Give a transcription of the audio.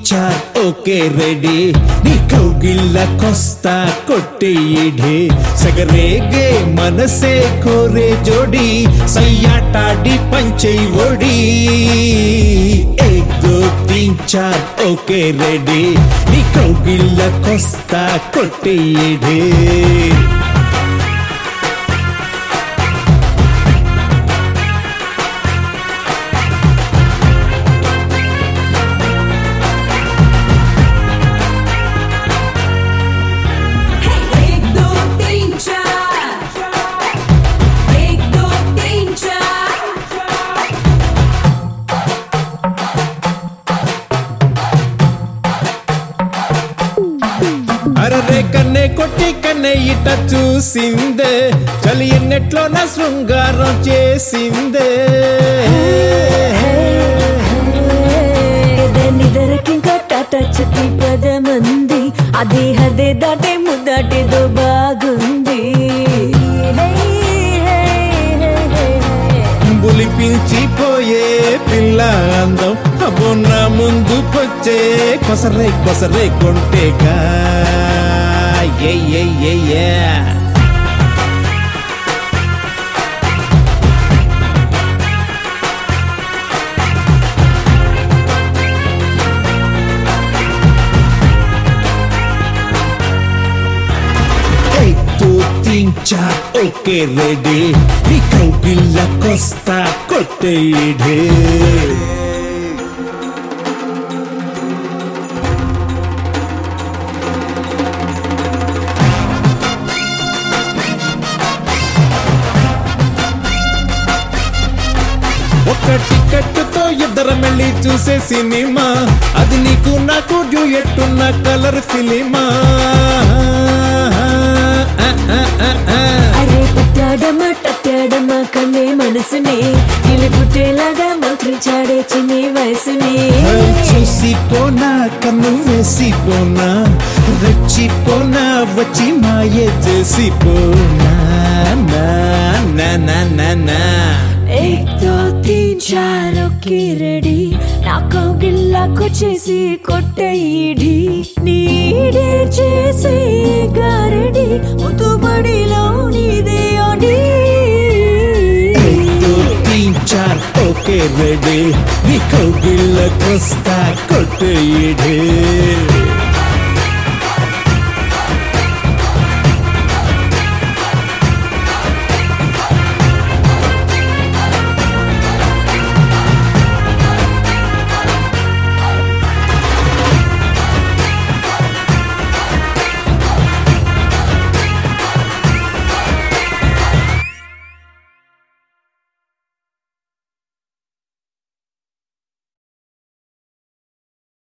చార్ okay ready నీ కౌగిళ్ళకొస్తా కొట్టేయిడే సగరేగే మనసే కోరే జోడి సయ్యాటాడి పంచై ఒడి ఏక్ దో తీన్ చార్ ఓకే రెడీ నీ కౌగిళ్ళకొస్తా కొట్టేయిడే एक दो तीन चार एक दो तीन चार అరరే కన్నే కొట్టి కన్నే ఇట చూసిందే చలి ఎన్నెట్లో నా శృంగారం చేసిందే నిదరకింకా టాటా చెప్పి పదమంది అదే హదే దాటే ముద్దాటేదో బాగుంది హే, హే, హే, హే, హే. బులిపించిపోయే పిల్ల అందం అబ్బో నా ముందుకొచ్చే కొసరే కొసరే కొంటేగా ఏ ఏ ఏ ఏ एक दो तीन चार ఓకే రెడీ నీ కౌగిళ్ళకొస్తా కొట్టేయిడే ఒక టికెట్తో ఇద్దరం వెళ్ళి చూసే సినిమా అది నీకు నాకు డ్యూయట్టున్న కలర్ ఫిలిమా అరే పట్టాడమా టట్టాడమా కన్నే మనసుని కిలి పుట్టేలాగా మంత్రించాడే చిన్ని వయసుని చూసిపోనా కన్ను వేసిపోనా రెచ్చిపోనా వచ్చి మాయ చేసిపోనా నా నా నా నా నా एक दो तीन चार ఓకే రెడీ నా కౌగిల్లాకు చేసి కొట్టయిడి నీడే చేసి గారడి ముతుబడిలో నీదే అడి एक दो तीन चार ఓకే రెడీ నీ కౌగిళ్ళకొస్తా కొట్టేయిడే